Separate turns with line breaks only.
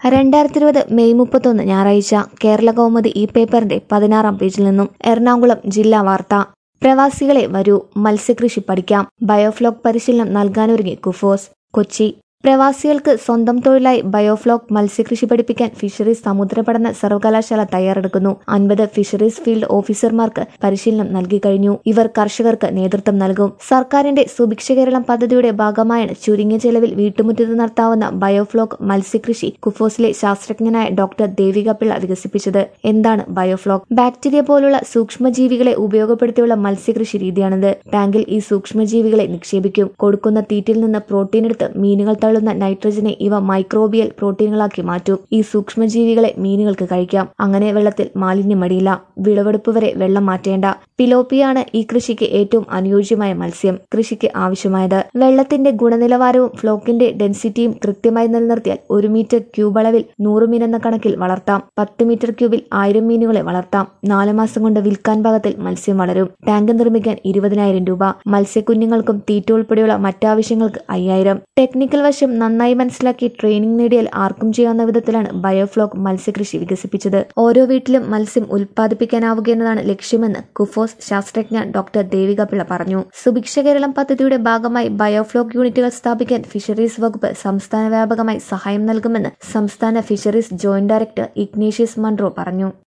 രണ്ടായിരത്തി ഇരുപത് മെയ് മുപ്പത്തൊന്ന് ഞായറാഴ്ച കേരള കൗമുദി ഈ പേപ്പറിന്റെ പതിനാറാം പേജിൽ നിന്നും എറണാകുളം ജില്ലാ വാർത്ത പ്രവാസികളെ വരൂ മത്സ്യകൃഷി പഠിക്കാം ബയോഫ്ലോക് പരിശീലനം നൽകാനൊരുങ്ങി കുഫോസ് കൊച്ചി പ്രവാസികൾക്ക് സ്വന്തം തൊഴിലായി ബയോഫ്ലോക് മത്സ്യകൃഷി പഠിപ്പിക്കാൻ ഫിഷറീസ് സമുദ്ര പഠന സർവകലാശാല തയ്യാറെടുക്കുന്നു അൻപത് ഫിഷറീസ് ഫീൽഡ് ഓഫീസർമാർക്ക് പരിശീലനം നൽകി കഴിഞ്ഞു ഇവർ കർഷകർക്ക് നേതൃത്വം നൽകും സർക്കാരിന്റെ സുഭിക്ഷ കേരളം പദ്ധതിയുടെ ഭാഗമായാണ് ചുരുങ്ങിയ ചെലവിൽ വീട്ടുമുറ്റത്ത് നടത്താവുന്ന ബയോഫ്ലോക് മത്സ്യകൃഷി കുഫോസിലെ ശാസ്ത്രജ്ഞനായ ഡോക്ടർ ദേവിക പിള്ള വികസിപ്പിച്ചത് എന്താണ് ബയോഫ്ലോക് ബാക്ടീരിയ പോലുള്ള സൂക്ഷ്മജീവികളെ ഉപയോഗപ്പെടുത്തിയുള്ള മത്സ്യകൃഷി രീതിയാണിത് ടാങ്കിൽ ഈ സൂക്ഷ്മജീവികളെ നിക്ഷേപിക്കും കൊടുക്കുന്ന തീറ്റിൽ നിന്ന് പ്രോട്ടീൻ എടുത്ത് മീനുകൾ തള്ളുന്ന നൈട്രജനെ ഇവ മൈക്രോബിയൽ പ്രോട്ടീനുകളാക്കി മാറ്റും ഈ സൂക്ഷ്മജീവികളെ മീനുകൾക്ക് കഴിക്കാം അങ്ങനെ വെള്ളത്തിൽ മാലിന്യമടിയില്ല വിളവെടുപ്പ് വരെ വെള്ളം മാറ്റേണ്ട പിലോപ്പിയാണ് ഈ കൃഷിക്ക് ഏറ്റവും അനുയോജ്യമായ മത്സ്യം കൃഷിക്ക് ആവശ്യമായത് വെള്ളത്തിന്റെ ഗുണനിലവാരവും ഫ്ലോക്കിന്റെ ഡെൻസിറ്റിയും കൃത്യമായി നിലനിർത്തിയാൽ ഒരു മീറ്റർ ക്യൂബ് അളവിൽ നൂറ് മീൻ എന്ന കണക്കിൽ വളർത്താം പത്ത് മീറ്റർ ക്യൂബിൽ ആയിരം മീനുകളെ വളർത്താം നാല് മാസം കൊണ്ട് വിൽക്കാൻ പാകത്തിൽ മത്സ്യം വളരും ടാങ്ക് നിർമ്മിക്കാൻ ഇരുപതിനായിരം രൂപ മത്സ്യക്കുഞ്ഞുങ്ങൾക്കും തീറ്റ ഉൾപ്പെടെയുള്ള മറ്റാവശ്യങ്ങൾക്ക് അയ്യായിരം ടെക്നിക്കൽ വശം നന്നായി മനസ്സിലാക്കി ട്രെയിനിങ് നേടിയാൽ ആർക്കും ചെയ്യാവുന്ന വിധത്തിലാണ് ബയോഫ്ലോക് മത്സ്യകൃഷി വികസിപ്പിച്ചത് ഓരോ വീട്ടിലും മത്സ്യം ഉൽപ്പാദിപ്പിക്കാനാവുക എന്നതാണ് ലക്ഷ്യമെന്ന് കുഫോസ് ശാസ്ത്രജ്ഞ ഡോക്ടർ ദേവിക പിള്ള പറഞ്ഞു സുഭിക്ഷ കേരളം പദ്ധതിയുടെ ഭാഗമായി ബയോഫ്ലോക് യൂണിറ്റുകൾ സ്ഥാപിക്കാൻ ഫിഷറീസ് വകുപ്പ് സംസ്ഥാന വ്യാപകമായി സഹായം നൽകുമെന്ന് സംസ്ഥാന fisheries joint director Ignatius Monro പറഞ്ഞു